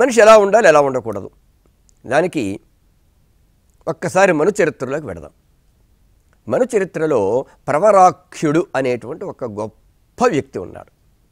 మనిషి ఎలా ఉండాలి ఎలా ఉండకూడదు దానికి ఒక్కసారి మను చరిత్రలోకి వెడదాం మను చరిత్రలో ప్రవరాఖ్యుడు అనేటువంటి ఒక గొప్ప వ్యక్తి ఉన్నాడు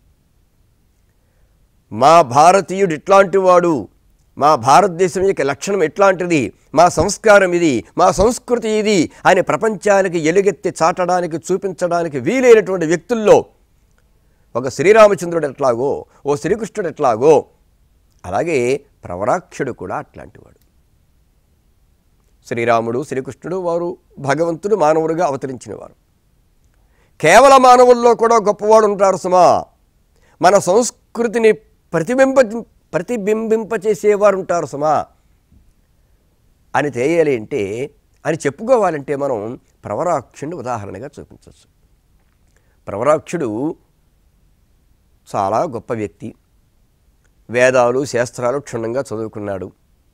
మా భారతీయుడు ఇట్లాంటి వాడు మా భారతదేశం యొక్క లక్షణం ఎట్లాంటిది మా సంస్కారం ఇది మా సంస్కృతి ఇది అని ప్రపంచానికి ఎలుగెత్తి చాటడానికి చూపించడానికి వీలైనటువంటి వ్యక్తుల్లో ఒక శ్రీరామచంద్రుడు ఎట్లాగో ఓ శ్రీకృష్ణుడు ఎట్లాగో అలాగే ప్రవరాక్షుడు కూడా అట్లాంటివాడు శ్రీరాముడు శ్రీకృష్ణుడు వారు భగవంతుడు మానవుడిగా అవతరించినవారు కేవల మానవుల్లో కూడా గొప్పవాడు ఉంటారు సుమా మన సంస్కృతిని ప్రతిబింబ ప్రతిబింబింపచేసేవారు ఉంటారు సుమా అని తెలియాలి అంటే అని చెప్పుకోవాలంటే మనం ప్రవరాక్షుడిని ఉదాహరణగా చూపించవచ్చు ప్రవరాక్షుడు చాలా గొప్ప వ్యక్తి వేదాలు శాస్త్రాలు క్షుణ్ణంగా చదువుకున్నాడు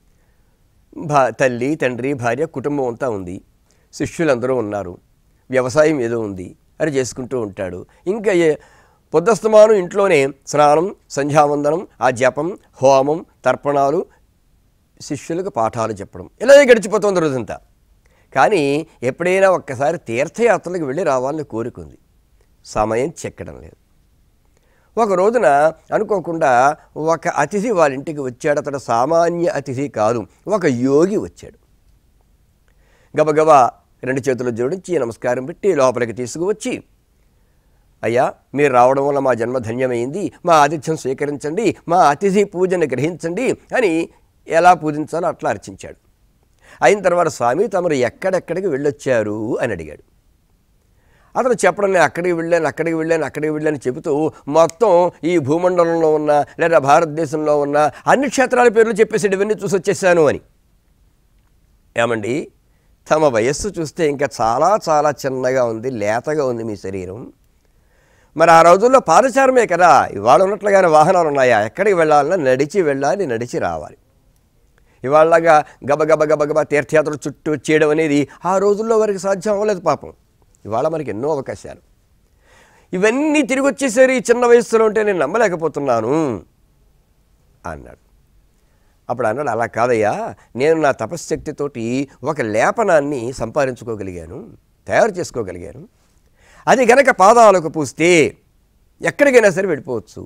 భా తల్లి తండ్రి భార్య కుటుంబం అంతా ఉంది శిష్యులందరూ ఉన్నారు వ్యవసాయం ఏదో ఉంది అది చేసుకుంటూ ఉంటాడు ఇంకా ఏ పొద్దస్తమానం ఇంట్లోనే స్నానం సంధ్యావందనం ఆ జపం హోమం తర్పణాలు శిష్యులకు పాఠాలు చెప్పడం ఇలాగే గడిచిపోతుంది రోజంతా కానీ ఎప్పుడైనా ఒక్కసారి తీర్థయాత్రలకు వెళ్ళి రావాలని కోరుకుంది సమయం చెక్కడం లేదు ఒక రోజున అనుకోకుండా ఒక అతిథి వాళ్ళ ఇంటికి వచ్చాడు అతడు సామాన్య అతిథి కాదు ఒక యోగి వచ్చాడు గబగబా రెండు చేతులు జోడించి నమస్కారం పెట్టి లోపలికి తీసుకువచ్చి అయ్యా మీరు రావడం వల్ల మా జన్మ ధన్యమైంది మా ఆతిథ్యం స్వీకరించండి మా అతిథి పూజను గ్రహించండి అని ఎలా పూజించాలో అట్లా అర్చించాడు అయిన తర్వాత స్వామి తమరు ఎక్కడెక్కడికి వెళ్ళొచ్చారు అని అడిగాడు అతను చెప్పడం నేను అక్కడికి వెళ్ళాను అక్కడికి వెళ్ళాను అక్కడికి వెళ్ళాను చెబుతూ మొత్తం ఈ భూమండలంలో ఉన్న లేదా భారతదేశంలో ఉన్న అన్ని క్షేత్రాల పేర్లు చెప్పేసి ఇవన్నీ చూసి వచ్చేసాను అని ఏమండి తమ వయస్సు చూస్తే ఇంకా చాలా చాలా చిన్నగా ఉంది లేతగా ఉంది మీ శరీరం మరి ఆ రోజుల్లో పాదచారమే కదా ఇవాళ ఉన్నట్లుగానే వాహనాలు ఉన్నాయా ఎక్కడికి వెళ్ళాలన్నా నడిచి వెళ్ళాలి నడిచి రావాలి ఇవాళగా గబగబ గబగబ తీర్థయాత్రలు చుట్టూ చేయడం అనేది ఆ రోజుల్లో వారికి సాధ్యం అవ్వలేదు పాపం ఇవాళ మనకి ఎన్నో అవకాశాలు ఇవన్నీ తిరిగి వచ్చేసరి ఈ చిన్న వయస్సులో ఉంటే నేను నమ్మలేకపోతున్నాను అన్నాడు అప్పుడు అన్నాడు అలా కాదయ్యా నేను నా తపశ్శక్తితోటి ఒక లేపనాన్ని సంపాదించుకోగలిగాను తయారు చేసుకోగలిగాను అది గనక పాదాలకు పూస్తే ఎక్కడికైనా సరే వెళ్ళిపోవచ్చు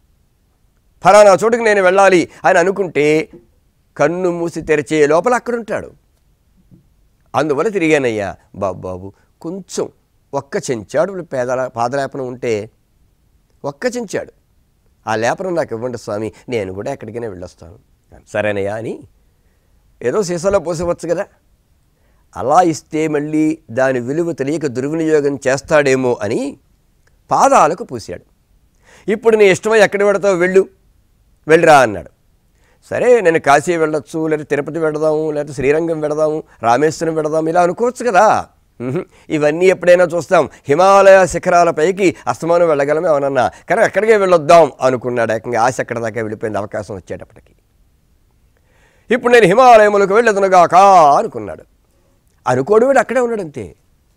ఫలానా చోటుకి నేను వెళ్ళాలి అని అనుకుంటే కన్ను మూసి తెరిచే లోపల అక్కడ ఉంటాడు అందువల్ల తిరిగానయ్యా బాబు బాబు కొంచెం ఒక్క చెంచాడు పేదల పాదలేపనం ఉంటే ఒక్క చెంచాడు ఆ లేపనం నాకు ఇవ్వండి స్వామి నేను కూడా ఎక్కడికైనా వెళ్ళొస్తాను సరేనయ్యా అని ఏదో సీసాలో పోసవచ్చు కదా అలా ఇస్తే మళ్ళీ దాని విలువ తెలియక దుర్వినియోగం చేస్తాడేమో అని పాదాలకు పూశాడు ఇప్పుడు నీ ఇష్టమై ఎక్కడ పెడతావు వెళ్ళు వెళ్ళిరా అన్నాడు సరే నేను కాశీ వెళ్ళొచ్చు లేదా తిరుపతి వెళదాము లేదా శ్రీరంగం వెళదాము రామేశ్వరం వెళదాము ఇలా అనుకోవచ్చు కదా ఉహు, ఇవన్నీ ఎప్పుడైనా చూస్తాం హిమాలయ శిఖరాలపైకి అస్తమానం వెళ్ళగలమే అవునన్నా కానీ ఎక్కడికే వెళ్ళొద్దాం అనుకున్నాడు ఏకంగా ఆశ ఎక్కడ దాకా వెళ్ళిపోయింది అవకాశం వచ్చేటప్పటికి ఇప్పుడు నేను హిమాలయములకు వెళ్ళదునుగాక అనుకున్నాడు అనుకోడు వీడు అక్కడే ఉన్నాడు అంతే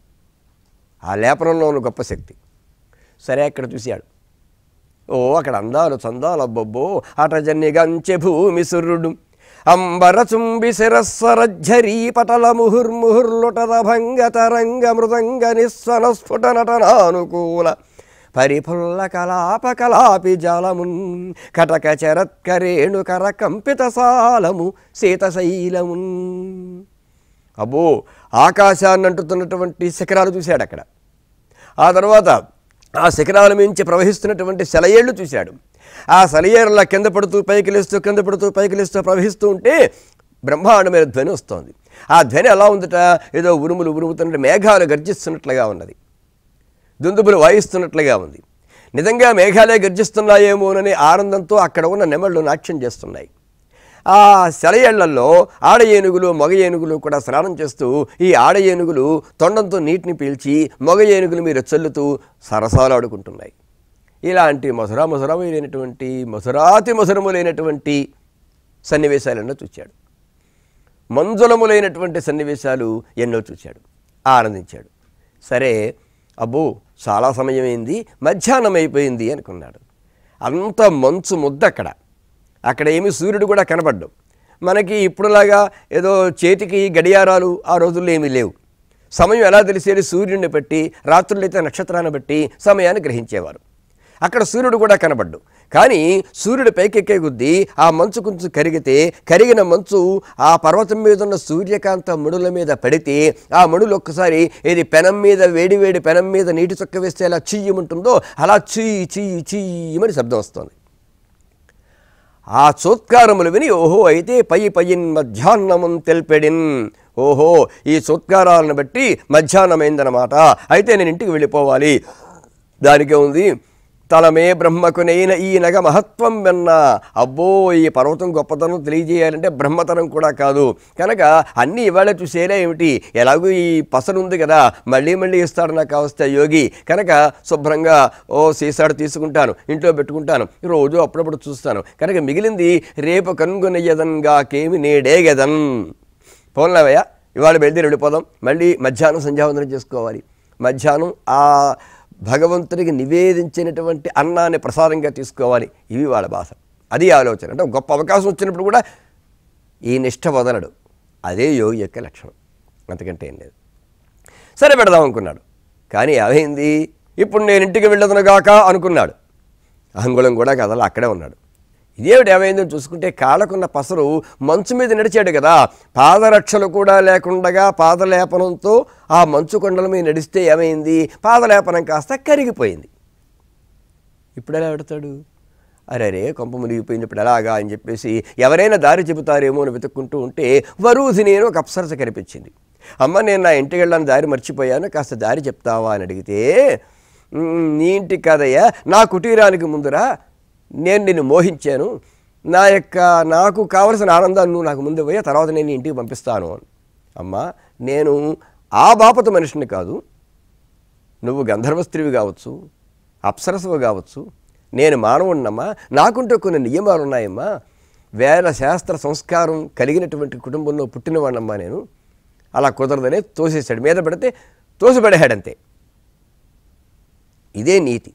ఆ లేపనంలో ఉన్న గొప్ప శక్తి సరే అక్కడ చూశాడు ఓ అక్కడ అందాలు చందాలు అబ్బబ్బో అటజన్ని గంచె భూమి సురుడు అంబర చుంబి శిరస్వరజ్జరీ పటల ముహుర్ముహుర్లుటద భంగ తరంగ మృదంగ నిస్వన స్ఫుట నటనానుకూల పరిఫుల్ల కలాప కలాపి జాలమున్ కటక చరత్కరేణు కర కంపిత సాలము శీతశైలమున్ అబ్బో ఆకాశాన్ని అంటుతున్నటువంటి శిఖరాలు చూశాడు అక్కడ ఆ తర్వాత ఆ శిఖరాల మించి ప్రవహిస్తున్నటువంటి సెలయేళ్ళు చూశాడు ఆ సెలయేరులా కింద పడుతూ పైకి లేస్తూ కింద పడుతూ పైకి లేస్తూ ప్రవహిస్తూ ఉంటే బ్రహ్మాండమైన ధ్వని వస్తోంది ఆ ధ్వని ఎలా ఉందట ఏదో ఉరుములు ఉరుముతున్నట్టు మేఘాలు గర్జిస్తున్నట్లుగా ఉన్నది దుందుబులు వాయిస్తున్నట్లుగా ఉంది నిజంగా మేఘాలే గర్జిస్తున్నాయేమోనని ఆనందంతో అక్కడ ఉన్న నెమళ్ళు నాట్యం చేస్తున్నాయి ఆ సెలయేళ్లలో ఆడ ఏనుగులు మగ ఏనుగులు కూడా స్నానం చేస్తూ ఈ ఆడ ఏనుగులు తొండంతో నీటిని పీల్చి మగ ఏనుగులు మీద చల్లుతూ సరసాలాడుకుంటున్నాయి ఇలాంటి మధుర మధురమైనటువంటి మధురాతి మధురములైనటువంటి సన్నివేశాలెన్నో చూచాడు మంజులములైనటువంటి సన్నివేశాలు ఎన్నో చూశాడు ఆనందించాడు సరే అబ్బో చాలా సమయమైంది మధ్యాహ్నం అయిపోయింది అనుకున్నాడు అంత మంచు ముద్ద అక్కడ అక్కడ ఏమీ సూర్యుడు కూడా కనపడ్డు మనకి ఇప్పుడులాగా ఏదో చేతికి గడియారాలు ఆ రోజుల్లో ఏమీ లేవు సమయం ఎలా తెలిసేది సూర్యుడిని బట్టి రాత్రులైతే నక్షత్రాన్ని బట్టి సమయాన్ని గ్రహించేవారు అక్కడ సూర్యుడు కూడా కనబడ్డు కానీ సూర్యుడు పైకెక్కే కొద్దీ ఆ మంచు కొంచెం కరిగితే కరిగిన మంచు ఆ పర్వతం మీద ఉన్న సూర్యకాంత మడుల మీద పడితే ఆ మడులు ఒక్కసారి ఏది పెనం మీద వేడి వేడి పెనం మీద నీటి చుక్క వేస్తే ఎలా చియ్యమంటుందో అలా చియ్యి చియ్యి చియ్యమని శబ్దం వస్తుంది ఆ చోత్కారములు విని ఓహో అయితే పై పయ్యిన్ మధ్యాహ్నమున్ తెల్పెడిన్ ఓహో ఈ చోత్కారాలను బట్టి మధ్యాహ్నమైందనమాట అయితే నేను ఇంటికి వెళ్ళిపోవాలి దానికే ఉంది తలమే బ్రహ్మకునైన ఈ నగ మహత్వం విన్న అబ్బో ఈ పర్వతం గొప్పతనం తెలియజేయాలంటే బ్రహ్మతనం కూడా కాదు కనుక అన్నీ ఇవాళ చూసేలా ఏమిటి ఎలాగూ ఈ పసరు ఉంది కదా మళ్ళీ మళ్ళీ ఇస్తాడు నాకు అవస్థ యోగి కనుక శుభ్రంగా ఓ సీసాడు తీసుకుంటాను ఇంట్లో పెట్టుకుంటాను రోజు అప్పుడప్పుడు చూస్తాను కనుక మిగిలింది రేపు కనుగొనయ్యదన్గా కేమి నేడేగదన్ పోన్లేవయ్యా ఇవాళ బయలుదేరి వెళ్ళిపోదాం మళ్ళీ మధ్యాహ్నం సంధ్యావందనం చేసుకోవాలి మధ్యాహ్నం ఆ భగవంతుడికి నివేదించినటువంటి అన్నాన్ని ప్రసాదంగా తీసుకోవాలి ఇవి వాళ్ళ భాష అది ఆలోచన అంటే గొప్ప అవకాశం వచ్చినప్పుడు కూడా ఈ నిష్ఠ వదలడు అదే యోగి యొక్క లక్షణం అంతకంటే ఏం లేదు సరే పెడదాం అనుకున్నాడు కానీ ఏమైంది ఇప్పుడు నేను ఇంటికి వెళ్ళదునుగాక అనుకున్నాడు అంగుళం కూడా కదల అక్కడే ఉన్నాడు ఇదేమిటి ఏమైందో చూసుకుంటే కాళ్ళకున్న పసరు మంచు మీద నడిచాడు కదా పాదరక్షలు కూడా లేకుండగా పాదలేపనంతో ఆ మంచు కొండల మీద నడిస్తే ఏమైంది పాదలేపనం కాస్త కరిగిపోయింది ఇప్పుడు ఎలా పెడతాడు అరే రే కొంప మునిగిపోయింది ఇప్పుడు ఎలాగా అని చెప్పేసి ఎవరైనా దారి చెబుతారేమో అని వెతుక్కుంటూ ఉంటే వరూధి నేను ఒక అప్సరస కనిపించింది అమ్మ నేను నా ఇంటికి వెళ్ళాను దారి మర్చిపోయాను కాస్త దారి చెప్తావా అని అడిగితే "మ్, నీ ఇంటికి కాదయ్యా నా కుటీరానికి ముందురా నేను నిన్ను మోహించాను నా యొక్క నాకు కావలసిన ఆనందాన్ని నువ్వు నాకు ముందు పోయా తర్వాత నేను నీ ఇంటికి పంపిస్తాను అని అమ్మా నేను ఆ బాపత మనిషిని కాదు నువ్వు గంధర్వ స్త్రీవి కావచ్చు అప్సరసవు కావచ్చు నేను మానవున్నమ్మా నాకుంటూ కొన్ని నియమాలు ఉన్నాయమ్మా వేల శాస్త్ర సంస్కారం కలిగినటువంటి కుటుంబంలో పుట్టినవాడినమ్మా నేను అలా కుదరదనే తోసేశాడు మీద పడితే తోసిపడేశాడంతే ఇదే నీతి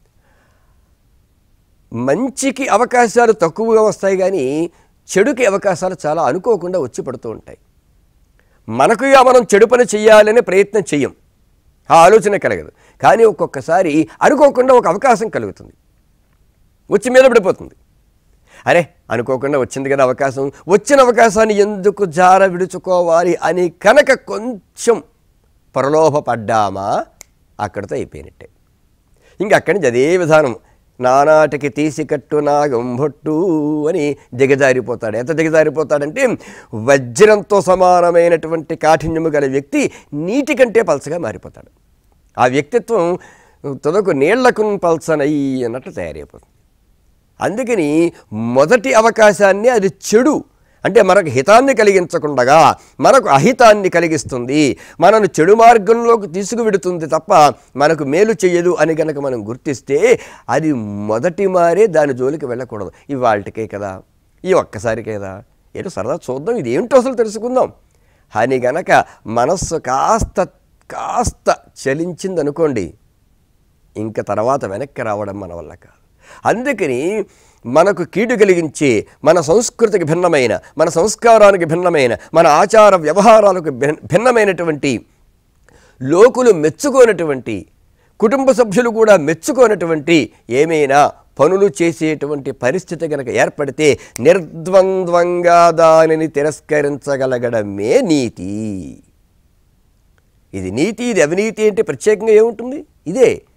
మంచికి అవకాశాలు తక్కువగా వస్తాయి కానీ చెడుకి అవకాశాలు చాలా అనుకోకుండా వచ్చి పడుతూ ఉంటాయి మనకుగా మనం చెడు పని చేయాలనే ప్రయత్నం చెయ్యం ఆ ఆలోచన కలగదు కానీ ఒక్కొక్కసారి అనుకోకుండా ఒక అవకాశం కలుగుతుంది వచ్చి మీద పడిపోతుంది అరే అనుకోకుండా వచ్చింది కదా అవకాశం వచ్చిన అవకాశాన్ని ఎందుకు జార విడుచుకోవాలి అని కనుక కొంచెం ప్రలోభపడ్డామా అక్కడితో అయిపోయినట్టే ఇంక అక్కడి నుంచి అదే విధానం నానాటికి తీసి కట్టు నా గంభొట్టు అని దిగజారిపోతాడు ఎంత దిగజారిపోతాడంటే వజ్రంతో సమానమైనటువంటి కాఠిన్యము గల వ్యక్తి నీటి కంటే పలసగా మారిపోతాడు ఆ వ్యక్తిత్వం తుదకు నీళ్లకు పల్సనై అన్నట్టు తయారైపోతుంది అందుకని మొదటి అవకాశాన్ని అది చెడు అంటే మనకు హితాన్ని కలిగించకుండగా మనకు అహితాన్ని కలిగిస్తుంది మనను చెడు మార్గంలోకి తీసుకువెడుతుంది తప్ప మనకు మేలు చెయ్యదు అని కనుక మనం గుర్తిస్తే అది మొదటి మారే దాని జోలికి వెళ్ళకూడదు ఇవాళకే కదా ఈ ఒక్కసారికే కదా ఏదో సరదా చూద్దాం ఇది ఏమిటో అసలు తెలుసుకుందాం అని గనక మనస్సు కాస్త కాస్త చలించిందనుకోండి ఇంక తర్వాత వెనక్కి రావడం మన వల్ల కాదు అందుకని మనకు కీడు కలిగించే మన సంస్కృతికి భిన్నమైన మన సంస్కారానికి భిన్నమైన మన ఆచార వ్యవహారాలకు భిన్- భిన్నమైనటువంటి లోకులు మెచ్చుకోనటువంటి కుటుంబ సభ్యులు కూడా మెచ్చుకోనటువంటి ఏమైనా పనులు చేసేటువంటి పరిస్థితి కనుక ఏర్పడితే నిర్ద్వంద్వంగా దానిని తిరస్కరించగలగడమే నీతి ఇది నీతి ఇది అవినీతి అంటే ప్రత్యేకంగా ఏముంటుంది ఇదే